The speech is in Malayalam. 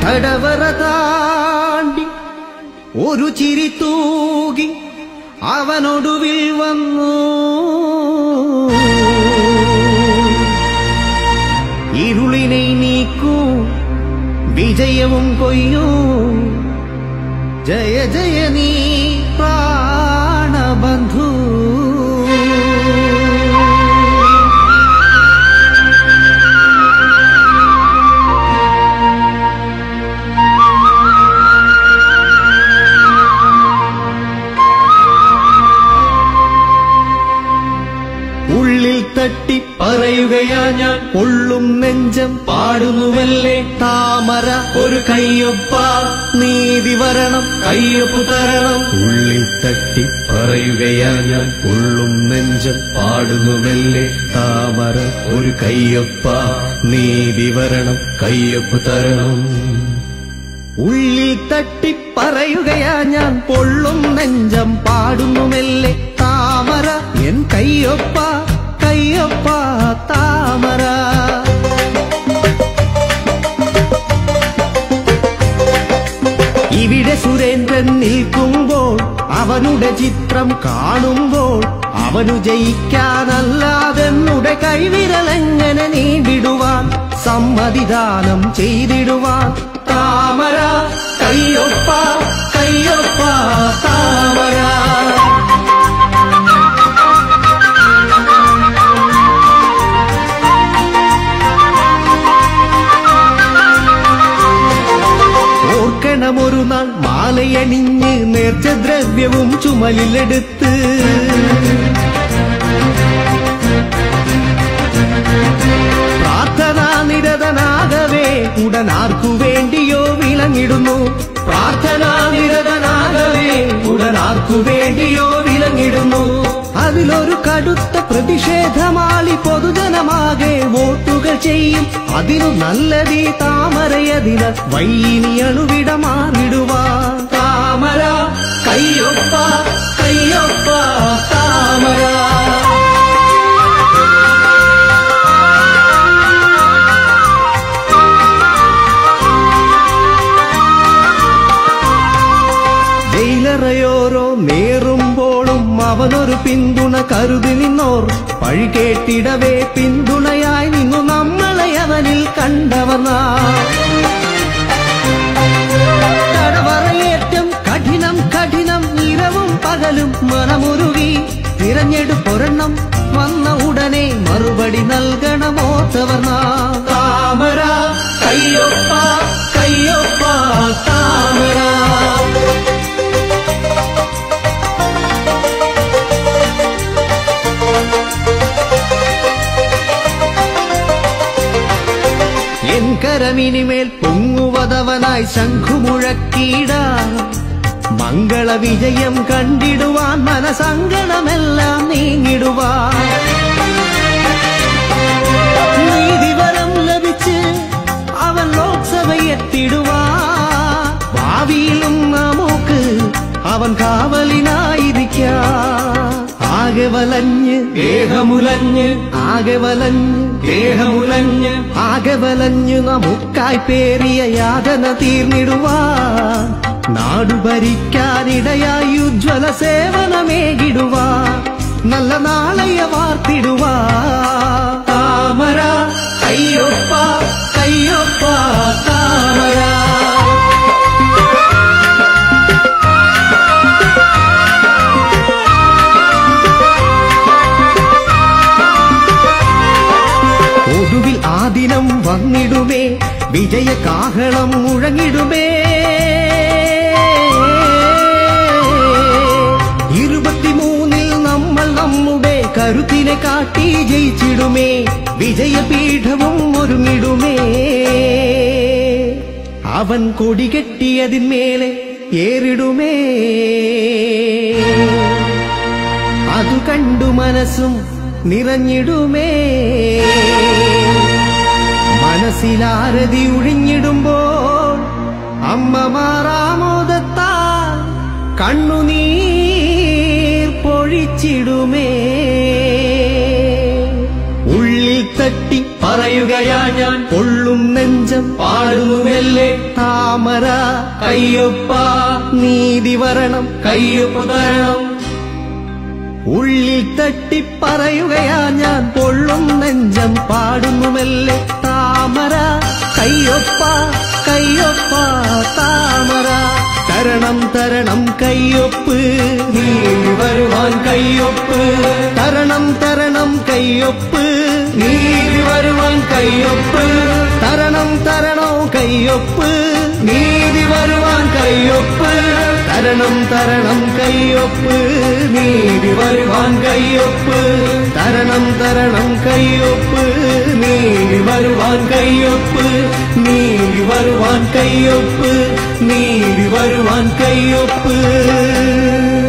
തടവറ താണ്ടി ഒരു ചിരി തൂകി അവനൊടുവിൽ വന്നു ഇരുളിനെ നീക്കൂ വിജയവും കൊയ്യൂ ജയ ജയ നീ പ്രാണബന്ധു ഉള്ളിൽ തട്ടി പറയുകയാ ഞാൻ പൊള്ളും നെഞ്ചം പാടുന്നുവല്ലേ താമര ഒരു കയ്യൊപ്പ നീതി വരണം കയ്യൊപ്പ് തരണം ഉള്ളിൽ തട്ടി പറയുകയാ ഞാൻ പൊള്ളും നെഞ്ചം പാടുന്നുവല്ലേ താമര ഒരു കയ്യൊപ്പ നീതി വരണം കയ്യൊപ്പ് തരണം ഉള്ളിൽ തട്ടി പറയുകയാ ഞാൻ പൊള്ളും നെഞ്ചം പാടുന്നുമെല്ലെ താമര എൻ കയ്യൊപ്പ കയ്യൊപ്പ താമര ഇവിടെ സുരേന്ദ്രൻ നിൽക്കുമ്പോൾ അവനുടെ ചിത്രം കാണുമ്പോൾ അവനു ജയിക്കാനല്ലാതെന്നുടെ കൈവിരലെങ്ങനെ നീണ്ടിടുവാൻ സമ്മതിദാനം ചെയ്തിടുവാൻ താമര കയ്യൊപ്പ കയ്യൊപ്പ താമര ഓർക്കണമൊരു നാൾ മാലയണിഞ്ഞ് നേർച്ചദ്രവ്യവും ചുമലിലെടുത്ത് പ്രാർത്ഥനാ നിരതനാകവേ ഉടനാർക്കു വേണ്ടിയോ വിളങ്ങിടുന്നു പ്രാർത്ഥനാ നിരതനാകവേ ഉടനാർക്കു വേണ്ടിയോ വിളങ്ങിടുന്നു അതിലൊരു കടുത്ത പ്രതിഷേധമാളി പൊതുജനമാകെ വോട്ടുകൾ ചെയ്യും അതിനു നല്ലതീ താമരയതിന വൈനി അണുവിട മാറിടുവാ താമര കയ്യൊപ്പ കയ്യൊപ്പ താമര ജയിലറയോരോ നേറുമ്പോളും അവനൊരു പിന്തുണ കരുതി നിന്നോർ പഴി കേട്ടിടവേ പിന്തുണയായി നിന്നു നമ്മളെ അവനിൽ കണ്ടവർ നാം. തടവറയേറ്റം കഠിനം കഠിനം ഇരവും പകലും മനമുരുകി തിരഞ്ഞെടുപ്പൊരെണ്ണം വന്ന ഉടനെ മറുപടി നൽകണമോത്തവർ നാം. താമര കയ്യൊപ്പ കയ്യൊപ്പ താമര എൻ കരമിനിമേൽ പൊങ്ങുവതവനായി ശംഖുമുഴക്കീട മംഗള വിജയം കണ്ടിടുവാൻ മനസങ്കടമെല്ലാം നീങ്ങിടുവാൻ നീതിവരം ലഭിച്ച് അവൻ ലോക്സഭയെത്തിടുവാൻ ഭാവിയിലും നമുക്ക് അവൻ കാവലിനായിരിക്കാം ആകെ വലഞ്ഞ് ദേഹമുലഞ്ഞ് ആകെ വലഞ്ഞ് ദേഹമുലഞ്ഞ് ആകെ വലഞ്ഞ് നമുക്കായി പേറിയ യാതന തീർന്നിടുവാൻ നാടു ഭരിക്കാനിടയായി ഉജ്ജ്വല സേവനമേകിടുവാൻ നല്ല നാളെയ വാർത്തിടുവാ താമര കയ്യൊപ്പ കയ്യൊപ്പ താമര ഒടുവിൽ ആ ദിനം വന്നിടുമേ വിജയ കാഹളം മുഴങ്ങിടുമേ ഇരുപത്തിമൂന്നിൽ നമ്മൾ നമ്മുടെ കരുത്തിനെ കാട്ടി ജയിച്ചിടുമേ വിജയപീഠവും ഒരുങ്ങിടുമേ അവൻ കൊടികെട്ടിയതിന്മേലെ ഏറിടുമേ അതു കണ്ടു മനസ്സും നിറഞ്ഞിടുമേ മനസ്സിലാരതി ഒഴിഞ്ഞിടുമ്പോൾ അമ്മമാറാമോദത്താൽ കണ്ണുനീർ പൊഴിച്ചിടുമേ ഉള്ളിൽ തട്ടി പറയുകയാ ഞാൻ പൊള്ളും നെഞ്ചം പാടുമെല്ലേ താ താമര കയ്യൊപ്പ നീതി വരണം കയ്യൊപ്പ് തരണം ഉള്ളിൽ തട്ടിപ്പറയുകയാ ഞാൻ പൊള്ളും നെഞ്ചം പാടുന്നുമല്ലേ താമര കയ്യൊപ്പ കയ്യൊപ്പ താമര തരണം തരണം കയ്യൊപ്പ് നീതി വരുവാൻ കയ്യൊപ്പ് തരണം തരണം കയ്യൊപ്പ് നീതി വരുവാൻ കയ്യൊപ്പ് തരണം തരണോ കയ്യൊപ്പ് നീതി വരുവാൻ കയ്യൊപ്പ് തരണം തരണം കയ്യൊപ്പ് നീതി വരുവാൻ കയ്യൊപ്പ് തരണം തരണം കയ്യൊപ്പ് നീതി വരുവാൻ കയ്യൊപ്പ് നീതി വരുവാൻ കയ്യൊപ്പ് നീതി വരുവാൻ കയ്യൊപ്പ്